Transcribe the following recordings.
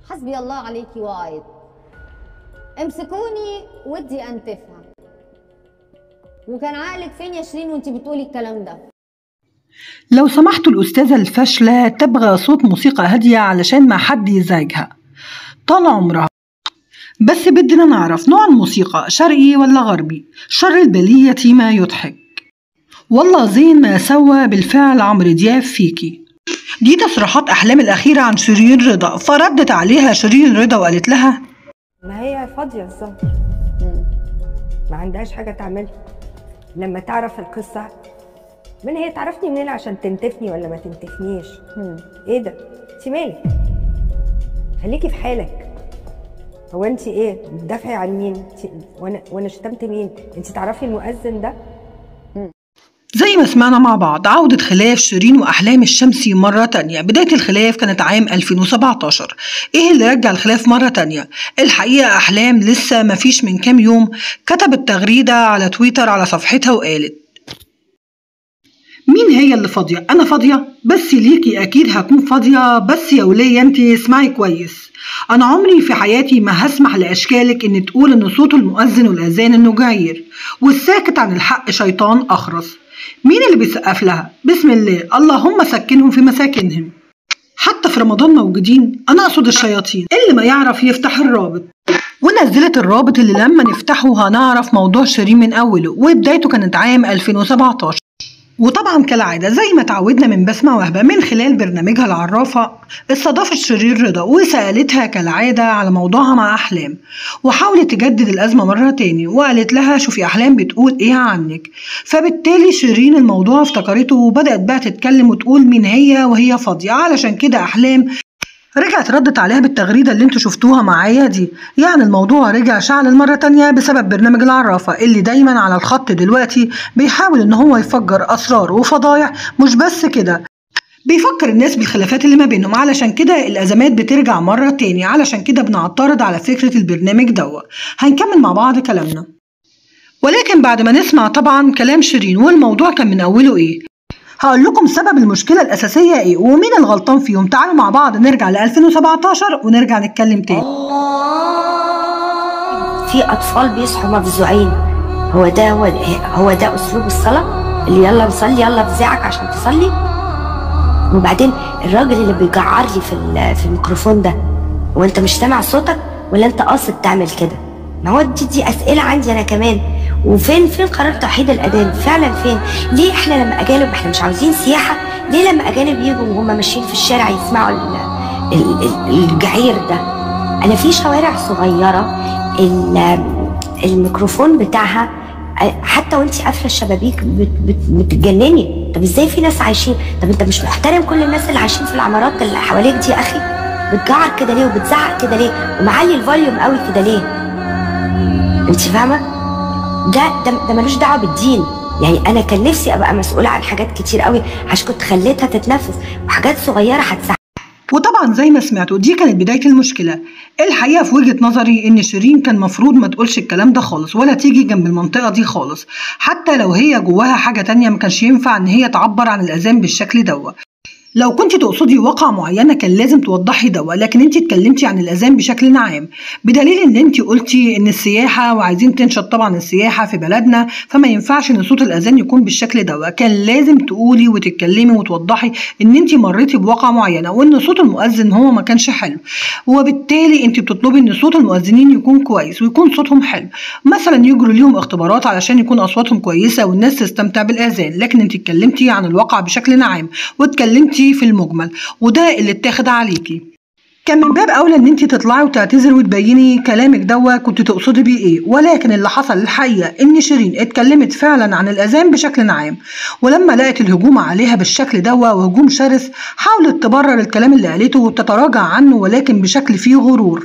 حسبي الله عليكي وايد امسكوني ودي انتفها وكان عقلك فين يا شيرين وانت بتقولي الكلام ده لو سمحتوا الأستاذة الفاشلة تبغى صوت موسيقى هادية علشان ما حد يزعجها طال عمرها بس بدنا نعرف نوع الموسيقى شرقي ولا غربي شر البلية ما يضحك والله زين ما سوى بالفعل عمرو دياب فيكي دي تصريحات أحلام الأخيرة عن شيرين رضا فردت عليها شيرين رضا وقالت لها ما هي فاضية الظهر ما عندهاش حاجة تعملها لما تعرف القصة من هي تعرفني منين عشان تنتفني ولا ما تنتفنيش ايه ده انت مالك خليكي في حالك هو انت ايه بتدافعي عن مين انت وانا وانا شتمت مين انت تعرفي المؤذن ده زي ما سمعنا مع بعض عودة خلاف شيرين وأحلام الشمسي مرة تانية بداية الخلاف كانت عام 2017 إيه اللي رجع الخلاف مرة تانية؟ الحقيقة أحلام لسه مفيش من كام يوم كتبت تغريدة على تويتر على صفحتها وقالت مين هي اللي فاضية؟ أنا فاضية؟ بس ليكي أكيد هكون فاضية بس يا ولية أنت اسمعي كويس أنا عمري في حياتي ما هسمح لأشكالك إن تقول إن صوت المؤذن والأذان إنه جعير والساكت عن الحق شيطان أخرس مين اللي بيسقف لها؟ بسم الله اللهم سكنهم في مساكنهم حتى في رمضان موجودين أنا أقصد الشياطين اللي ما يعرف يفتح الرابط ونزلت الرابط اللي لما نفتحه هنعرف موضوع شيرين من أوله وبدايته كانت عام 2017 وطبعا كالعادة زي ما تعودنا من بسمة وهبة من خلال برنامجها العرافة استضافت شرير رضا وسألتها كالعادة على موضوعها مع أحلام وحاولت تجدد الأزمة مرة تاني وقالت لها شوفي أحلام بتقول إيه عنك فبالتالي شيرين الموضوع افتكرته وبدأت بقى تتكلم وتقول مين هي وهي فاضية علشان كده أحلام رجعت ردت عليها بالتغريدة اللي انتوا شفتوها معايا دي يعني الموضوع رجع شعل المرة تانية بسبب برنامج العرافة اللي دايما على الخط دلوقتي بيحاول ان هو يفجر اسرار وفضايح مش بس كده بيفكر الناس بالخلافات اللي ما بينهم علشان كده الازمات بترجع مرة تاني علشان كده بنعترض على فكرة البرنامج دوا هنكمل مع بعض كلامنا ولكن بعد ما نسمع طبعا كلام شيرين والموضوع كان من اوله ايه هقول لكم سبب المشكلة الأساسية إيه ومين الغلطان فيهم تعالوا مع بعض نرجع ل 2017 ونرجع نتكلم تاني في اطفال بيصحوا مفزوعين هو ده هو هو ده اسلوب الصلاه اللي يلا نصلي يلا بزعك عشان تصلي وبعدين الراجل اللي بيجعر لي في ال- في الميكروفون ده هو انت مش سامع صوتك ولا انت قاصد تعمل كده ما هو دي دي اسئله عندي انا كمان وفين فين قرار توحيد الاذان فعلا فين ليه احنا لما اجانب احنا مش عاوزين سياحه ليه لما اجانب يجوا وهم ماشيين في الشارع يسمعوا ال- ال- ال- الجعير ده انا في شوارع صغيره ال- الميكروفون بتاعها حتى وانت قافله الشبابيك بت- بت- بتتجنني طب ازاي في ناس عايشين طب انت مش محترم كل الناس اللي عايشين في العمارات اللي حواليك دي يا اخي بتجعر كده ليه وبتزعق كده ليه ومعلي الفوليوم قوي كده ليه انت فاهمه ده ده, ده ملوش دعوه بالدين يعني انا كان نفسي ابقى مسؤوله عن حاجات كتير قوي عشان كنت خليتها تتنفس وحاجات صغيره هتساعد وطبعا زي ما سمعتوا دي كانت بداية المشكلة الحقيقة في وجهة نظري إن شيرين كان مفروض ما تقولش الكلام ده خالص ولا تيجي جنب المنطقة دي خالص حتى لو هي جواها حاجة تانية ما كانش ينفع إن هي تعبر عن الأذان بالشكل دوا لو كنت تقصدي واقعة معينة كان لازم توضحي دوا لكن انت اتكلمتي عن الأذان بشكل عام بدليل ان انت قلتي ان السياحة وعايزين تنشط طبعا السياحة في بلدنا فما ينفعش ان صوت الأذان يكون بالشكل دوا كان لازم تقولي وتتكلمي وتوضحي ان انت مريتي بواقعة معينة وان صوت المؤذن هو ما كانش حلو وبالتالي انت بتطلبي ان صوت المؤذنين يكون كويس ويكون صوتهم حلو مثلا يجروا ليهم اختبارات علشان يكون اصواتهم كويسة والناس تستمتع بالأذان لكن انت اتكلمتي عن الواقع بشكل عام واتكلمتي في المجمل وده اللي اتاخد عليكي كان من باب اولى ان انت تطلعي وتعتذري وتبيني كلامك دوا كنت تقصدي بيه ايه ولكن اللي حصل الحقيقه ان شيرين اتكلمت فعلا عن الاذان بشكل عام ولما لقت الهجوم عليها بالشكل دوا وهجوم شرس حاولت تبرر الكلام اللي قالته وتتراجع عنه ولكن بشكل فيه غرور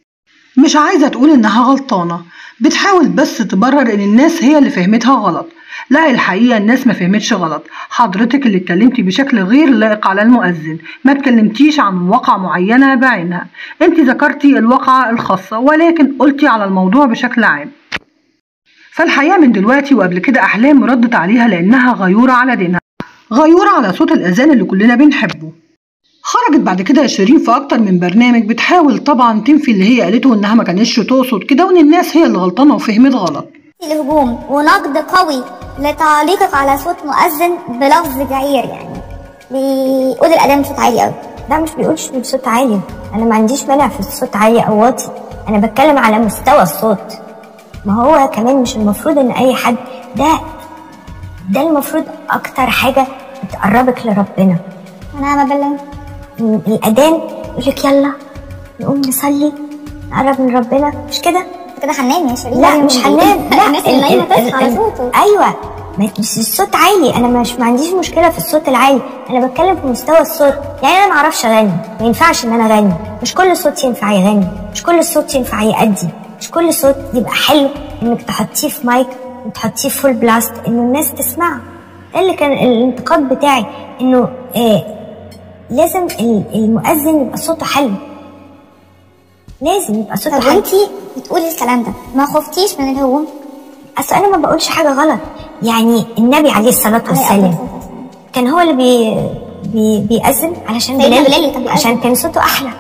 مش عايزه تقول انها غلطانه بتحاول بس تبرر ان الناس هي اللي فهمتها غلط لا الحقيقة الناس ما فهمتش غلط حضرتك اللي اتكلمتي بشكل غير لائق على المؤذن ما اتكلمتيش عن واقعة معينة بعينها انت ذكرتي الواقعة الخاصة ولكن قلتي على الموضوع بشكل عام فالحقيقة من دلوقتي وقبل كده أحلام ردت عليها لأنها غيورة على دينها غيورة على صوت الأذان اللي كلنا بنحبه خرجت بعد كده شيرين في أكتر من برنامج بتحاول طبعا تنفي اللي هي قالته إنها ما كانتش تقصد كده وإن الناس هي اللي غلطانة وفهمت غلط الهجوم ونقد قوي لتعليقك على صوت مؤذن بلفظ جعير يعني بيقول الأذان بصوت عالي قوي لا مش بيقولش بصوت عالي انا ما عنديش مانع في الصوت عالي او واطي انا بتكلم على مستوى الصوت ما هو كمان مش المفروض ان اي حد ده ده المفروض اكتر حاجه بتقربك لربنا ونعم بالله م- الاذان يقول لك يلا نقوم نصلي نقرب من ربنا مش كده كده هننام يا شيرين لا لازم مش ننام. هننام لا الناس اللي نايمه ال- ال- تصحى على ال- صوته ايوه ما- مش الصوت عالي انا مش ما عنديش مشكله في الصوت العالي انا بتكلم في مستوى الصوت يعني انا ما اعرفش اغني ما ينفعش ان انا اغني مش كل صوت ينفع يغني مش كل صوت ينفع يأدي مش كل صوت يبقى حلو انك تحطيه في مايك وتحطيه فول بلاست انه الناس تسمعه ده اللي كان الانتقاد بتاعي انه آه لازم ال- المؤذن يبقى صوته حلو لازم يبقى صوته طب حلو وانتي بتقولي الكلام ده ما خفتيش من الهجوم اصل انا ما بقولش حاجه غلط يعني النبي عليه الصلاه عليه والسلام أفضل الصلاة والسلام. كان هو اللي بي بي بيأذن علشان سيدنا بلال بلال اللي كان بيأذن. عشان كان صوته احلى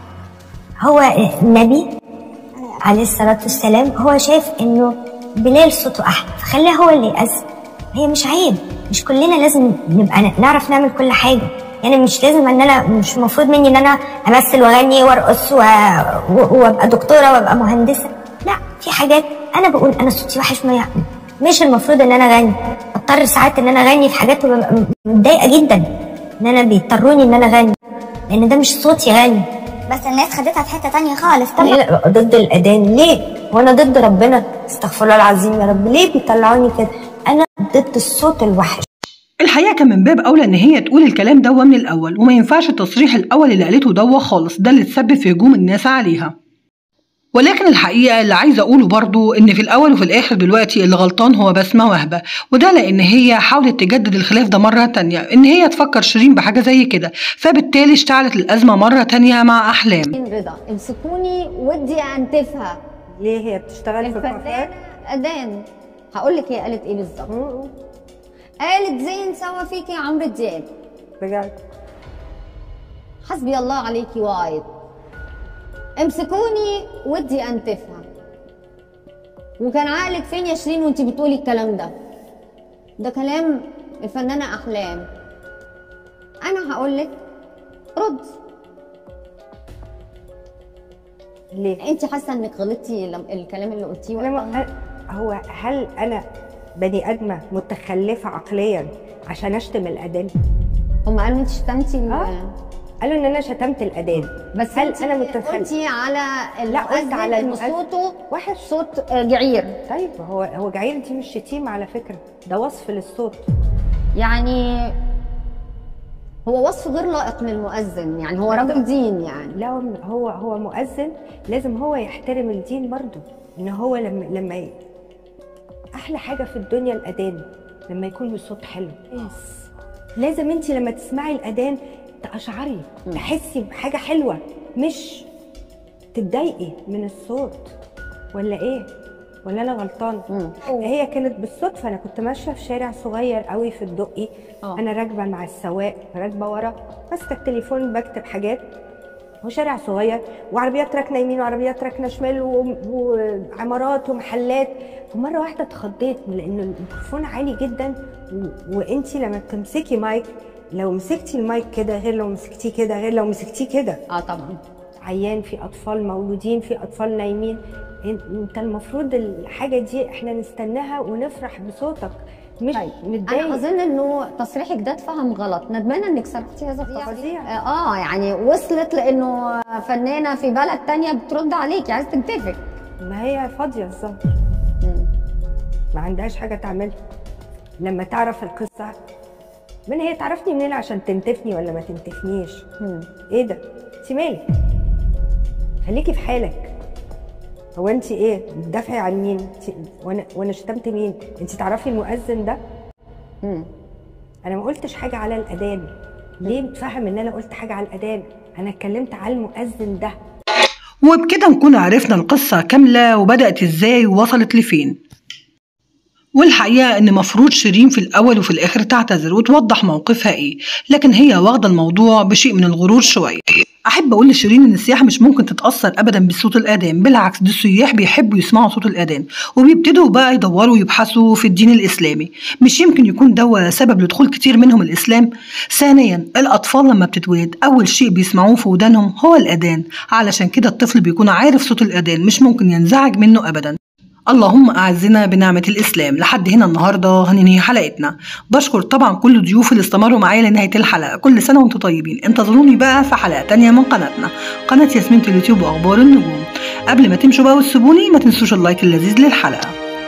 هو النبي عليه الصلاه والسلام هو شايف انه بلال صوته احلى فخلاه هو اللي يأذن هي مش عيب مش كلنا لازم نبقى ن- نعرف نعمل كل حاجه يعني مش لازم ان انا مش المفروض مني ان انا امثل واغني وارقص و- و- وابقى دكتوره وابقى مهندسه لا في حاجات انا بقول انا صوتي وحش ما يعني مش المفروض ان انا اغني اضطر ساعات ان انا اغني في حاجات وببقى م- متضايقه جدا ان انا بيضطروني ان انا اغني لان ده مش صوتي غني بس الناس خدتها في حته تانية خالص ليه طبعا لا ضد الاذان ليه وانا ضد ربنا استغفر الله العظيم يا رب ليه بيطلعوني كده انا ضد الصوت الوحش الحقيقة كان من باب أولى إن هي تقول الكلام دوا من الأول وما ينفعش التصريح الأول اللي قالته دوا خالص ده اللي تسبب في هجوم الناس عليها ولكن الحقيقة اللي عايزة أقوله برضو إن في الأول وفي الآخر دلوقتي اللي غلطان هو بسمة وهبة وده لأن هي حاولت تجدد الخلاف ده مرة تانية إن هي تفكر شيرين بحاجة زي كده فبالتالي اشتعلت الأزمة مرة تانية مع أحلام رضا امسكوني ودي انتفها ليه هي بتشتغل في الفنانة كافيهات أدان هقول لك هي قالت ايه بالظبط م- قالت زين سوا فيكي عمرو دياب بجد حسبي الله عليكي وايد امسكوني ودي انتفها وكان عقلك فين يا شيرين وانت بتقولي الكلام ده ده كلام الفنانة أحلام أنا هقولك رد ليه انت حاسة انك غلطتي لم- الكلام اللي قلتيه انا وقتها؟ ما- هو هل انا بني ادمه متخلفه عقليا عشان اشتم الاذان هم قالوا انت شتمتي ال- آه. قالوا ان انا شتمت الاذان بس هل انت انا متخلفه قلتي على لا، قلت المؤذن على ان المؤذن. صوته وحش صوت آه، جعير طيب هو هو جعير دي مش شتيمه على فكره ده وصف للصوت يعني هو وصف غير لائق للمؤذن يعني هو راجل دين يعني لا هو- هو هو مؤذن لازم هو يحترم الدين برضه ان هو لما لما ي... احلى حاجه في الدنيا الاذان لما يكون بصوت حلو يس لازم انت لما تسمعي الاذان تقشعري تحسي بحاجه حلوه مش تتضايقي من الصوت ولا ايه ولا انا غلطانه مم. هي كانت بالصدفه انا كنت ماشيه في شارع صغير قوي في الدقي آه. انا راكبه مع السواق راكبه ورا ماسكه التليفون بكتب حاجات هو شارع صغير وعربيات راكنه يمين وعربيات راكنه شمال و- وعمارات ومحلات ومره واحده اتخضيت لان الميكروفون عالي جدا و... وانت لما بتمسكي مايك لو مسكتي المايك كده غير لو مسكتيه كده غير لو مسكتيه كده اه طبعا عيان في اطفال مولودين في اطفال نايمين إن- انت المفروض الحاجه دي احنا نستناها ونفرح بصوتك مش طيب متضايق انا اظن انه تصريحك ده اتفهم غلط ندمانه انك صرفتي هذا التصريح فظيع. اه يعني وصلت لانه فنانه في بلد تانية بترد عليكي عايز تنتفك ما هي فاضيه الظهر ما عندهاش حاجه تعملها لما تعرف القصه من هي تعرفني منين عشان تنتفني ولا ما تنتفنيش ايه ده انت مالك خليكي في حالك هو انت ايه بتدافعي عن مين انت وانا وانا شتمت مين انت تعرفي المؤذن ده مم. انا ما قلتش حاجه على الاذان ليه متفهم ان انا قلت حاجه على الاذان انا اتكلمت على المؤذن ده وبكده نكون عرفنا القصة كاملة وبدأت ازاي ووصلت لفين والحقيقة إن مفروض شيرين في الأول وفي الآخر تعتذر وتوضح موقفها إيه لكن هي واخدة الموضوع بشيء من الغرور شوية أحب أقول لشيرين إن السياحة مش ممكن تتأثر أبدا بصوت الأذان بالعكس دول السياح بيحبوا يسمعوا صوت الأذان وبيبتدوا بقى يدوروا ويبحثوا في الدين الإسلامي مش يمكن يكون ده سبب لدخول كتير منهم الإسلام ثانيا الأطفال لما بتتولد أول شيء بيسمعوه في ودانهم هو الأذان علشان كده الطفل بيكون عارف صوت الأذان مش ممكن ينزعج منه أبدا اللهم أعزنا بنعمة الإسلام لحد هنا النهاردة هننهي حلقتنا بشكر طبعا كل ضيوف اللي استمروا معايا لنهاية الحلقة كل سنة وانتم طيبين انتظروني بقى في حلقة تانية من قناتنا قناة ياسمين اليوتيوب وأخبار النجوم قبل ما تمشوا بقى وتسيبوني ما تنسوش اللايك اللذيذ للحلقة